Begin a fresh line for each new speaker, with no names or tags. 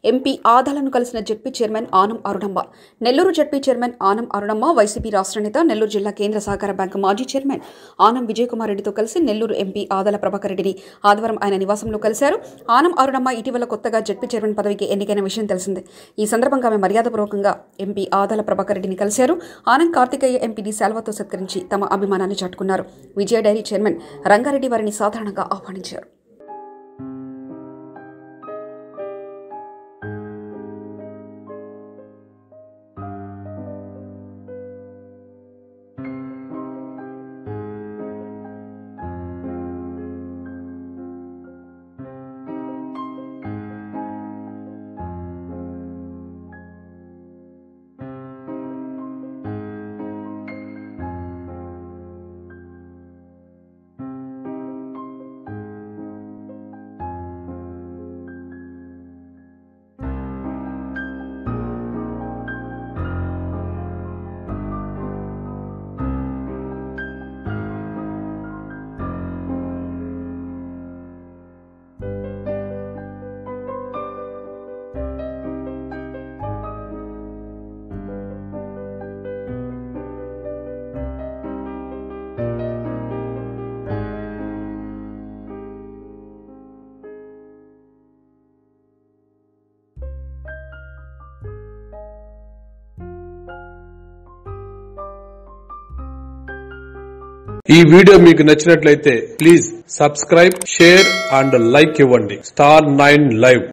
MP ఆదాలను కలిసిన ZP chairman Anam Arunamma Nellore ZP chairman Anam Arunamma YCP రాష్ట్ర నేత నెల్లూరు జిల్లా కేంద్ర సహకార బ్యాంకు మాజీ చైర్మన్ ఆనం విజయకుమార్ రెడ్డితో కలిసి నెల్లూరు ఎంపీ ఆదాల ప్రభాకర్ రెడ్డిని ఆదివారం ఆయన నివాసంలో కలిశారు ఆనం అరుణమ్మ ఇటీవల కొత్తగా జడ్పీ చైర్మన్ పదవికి ఎన్నికైన విషయం తెలిసిందే ఈ సందర్భంగా ఆమె మర్యాదపూర్వకంగా ఎంపీ ఆదాల ప్రభాకర్ రెడ్డిని కలిశారు ఆనంద్ కార్తికేయ ఎంపీని శాల్వాతో సత్కరించి తమ అభిమానాన్ని చాటుకున్నారు విజయ డైరీ చైర్మన్ రంగారెడ్డి వారిని సాధారణంగా ఆహ్వానించారు
ఈ వీడియో మీకు నచ్చినట్లయితే please subscribe share and like ఇవ్వండి స్టార్ నైన్ లైవ్